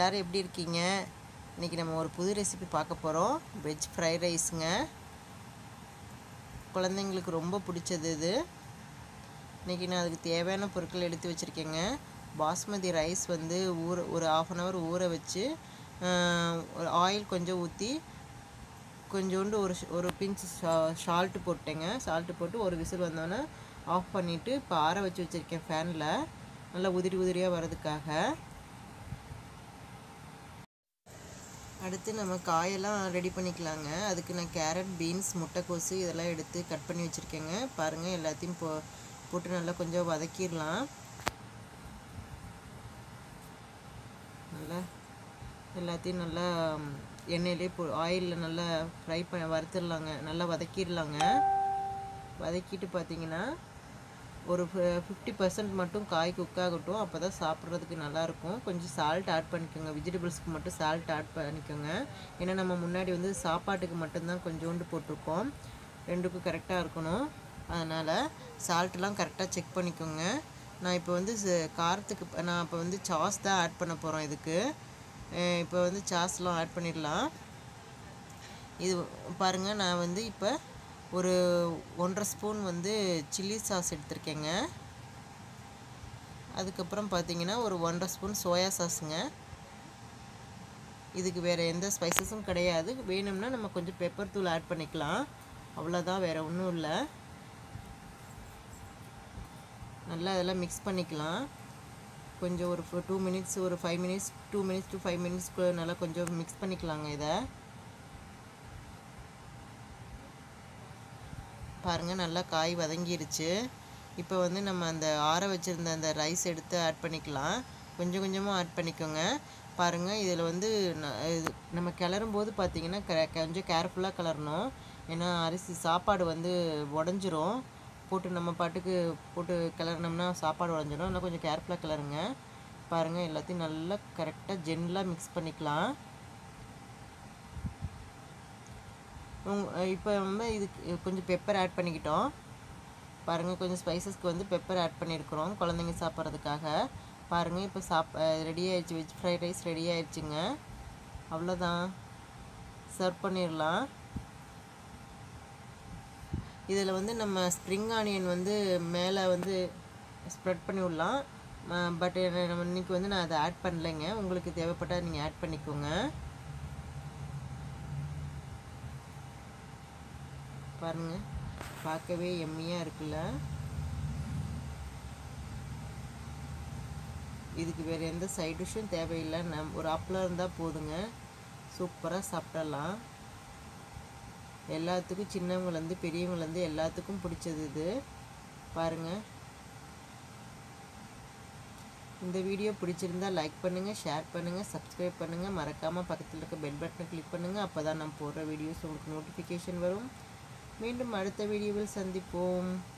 எல்லோரும் எப்படி இருக்கீங்க இன்றைக்கி நம்ம ஒரு புது ரெசிபி பார்க்க போகிறோம் வெஜ் ஃப்ரைட் ரைஸுங்க குழந்தைங்களுக்கு ரொம்ப பிடிச்சது இது இன்றைக்கி நான் அதுக்கு தேவையான பொருட்கள் எடுத்து வச்சுருக்கேங்க பாஸ்மதி ரைஸ் வந்து ஊற ஒரு ஆஃப் அன் ஹவர் ஊற வச்சு ஒரு ஆயில் கொஞ்சம் ஊற்றி கொஞ்சோண்டு ஒரு ஒரு பிஞ்ச் சா சால்ட்டு போட்டேங்க சால்ட்டு போட்டு ஒரு விசில் வந்தோன்னே ஆஃப் பண்ணிவிட்டு இப்போ ஆற வச்சு வச்சுருக்கேன் ஃபேனில் நல்லா உதிரி உதிரியாக வர்றதுக்காக அடுத்து நம்ம காயெல்லாம் ரெடி பண்ணிக்கலாங்க அதுக்கு நான் கேரட் பீன்ஸ் முட்டைக்கோசு இதெல்லாம் எடுத்து கட் பண்ணி வச்சுருக்கேங்க பாருங்கள் எல்லாத்தையும் போ போட்டு நல்லா கொஞ்சம் வதக்கிடலாம் நல்லா எல்லாத்தையும் நல்லா எண்ணெயிலே போ ஆயிலில் நல்லா ஃப்ரை பண்ண வறுத்துடலாங்க நல்லா வதக்கிடலாங்க வதக்கிட்டு பார்த்தீங்கன்னா ஒரு ஃபிஃப்டி பர்சன்ட் மட்டும் காய் குக் ஆகட்டும் அப்போ தான் சாப்பிட்றதுக்கு நல்லாயிருக்கும் கொஞ்சம் சால்ட் ஆட் பண்ணிக்கோங்க வெஜிடபிள்ஸ்க்கு மட்டும் சால்ட் ஆட் பண்ணிக்கோங்க ஏன்னா நம்ம முன்னாடி வந்து சாப்பாட்டுக்கு மட்டும்தான் கொஞ்சோண்டு போட்டிருக்கோம் ரெண்டுக்கும் கரெக்டாக இருக்கணும் அதனால் சால்ட்லாம் கரெக்டாக செக் பண்ணிக்கோங்க நான் இப்போ வந்து காரத்துக்கு நான் இப்போ வந்து சாஸ் தான் ஆட் பண்ண போகிறோம் இதுக்கு இப்போ வந்து சாஸ்லாம் ஆட் பண்ணிடலாம் இது பாருங்கள் நான் வந்து இப்போ ஒரு ஒன்றரை ஸ்பூன் வந்து சில்லி சாஸ் எடுத்திருக்கேங்க அதுக்கப்புறம் பார்த்தீங்கன்னா ஒரு ஒன்றரை ஸ்பூன் சோயா சாஸுங்க இதுக்கு வேறு எந்த ஸ்பைசஸும் கிடையாது வேணும்னா நம்ம கொஞ்சம் பெப்பர் தூள் ஆட் பண்ணிக்கலாம் அவ்வளோதான் வேறு ஒன்றும் இல்லை நல்லா இதெல்லாம் மிக்ஸ் பண்ணிக்கலாம் கொஞ்சம் ஒரு டூ மினிட்ஸ் ஒரு five minutes two minutes to five மினிட்ஸ்க்கு நல்லா கொஞ்சம் மிக்ஸ் பண்ணிக்கலாங்க இதை பாருங்கள் நல்லா காய் வதங்கிருச்சு இப்போ வந்து நம்ம அந்த ஆற வச்சுருந்த அந்த ரைஸ் எடுத்து ஆட் பண்ணிக்கலாம் கொஞ்சம் கொஞ்சமாக ஆட் பண்ணிக்கோங்க பாருங்கள் இதில் வந்து நம்ம கிளறும் போது பார்த்திங்கன்னா கொஞ்சம் கேர்ஃபுல்லாக கிளறணும் ஏன்னா அரிசி சாப்பாடு வந்து உடஞ்சிரும் போட்டு நம்ம பாட்டுக்கு போட்டு கிளறினோம்னா சாப்பாடு உடஞ்சிடும் இன்னும் கொஞ்சம் கேர்ஃபுல்லாக கிளறுங்க பாருங்கள் எல்லாத்தையும் நல்லா கரெக்டாக ஜென்லாக மிக்ஸ் பண்ணிக்கலாம் இப்போ நம்ம இதுக்கு கொஞ்சம் பெப்பர் ஆட் பண்ணிக்கிட்டோம் பாருங்கள் கொஞ்சம் ஸ்பைசஸ்க்கு வந்து பெப்பர் ஆட் பண்ணியிருக்கிறோம் குழந்தைங்க சாப்பிட்றதுக்காக பாருங்கள் இப்போ சாப் ரெடி ஆயிடுச்சு வெஜ் ஃப்ரைட் ரைஸ் ரெடி ஆயிடுச்சுங்க அவ்வளோதான் சர்வ் பண்ணிடலாம் இதில் வந்து நம்ம ஸ்ப்ரிங் ஆனியன் வந்து மேலே வந்து ஸ்ப்ரெட் பண்ணி விடலாம் பட் நம்ம இன்றைக்கி வந்து நான் அதை ஆட் பண்ணலைங்க உங்களுக்கு தேவைப்பட்டால் நீங்கள் ஆட் பண்ணிக்கோங்க பாருங்கள் பார்க்கவே எம்மியாக இருக்குல்ல இதுக்கு வேறு எந்த சைட் டிஷ்ஷும் தேவையில்லை நம் ஒரு அப்பளம் இருந்தால் போதுங்க சூப்பராக சாப்பிடலாம் எல்லாத்துக்கும் சின்னவங்கலேருந்து பெரியவங்கலேருந்து எல்லாத்துக்கும் பிடிச்சது இது பாருங்கள் இந்த வீடியோ பிடிச்சிருந்தா லைக் பண்ணுங்கள் ஷேர் பண்ணுங்கள் சப்ஸ்கிரைப் பண்ணுங்கள் மறக்காமல் பக்கத்தில் இருக்க பெல் பட்டனை கிளிக் பண்ணுங்கள் அப்போ தான் நான் போடுற வீடியோஸ் உங்களுக்கு நோட்டிஃபிகேஷன் வரும் மீண்டும் அடுத்த வீடியோவில் சந்திப்போம்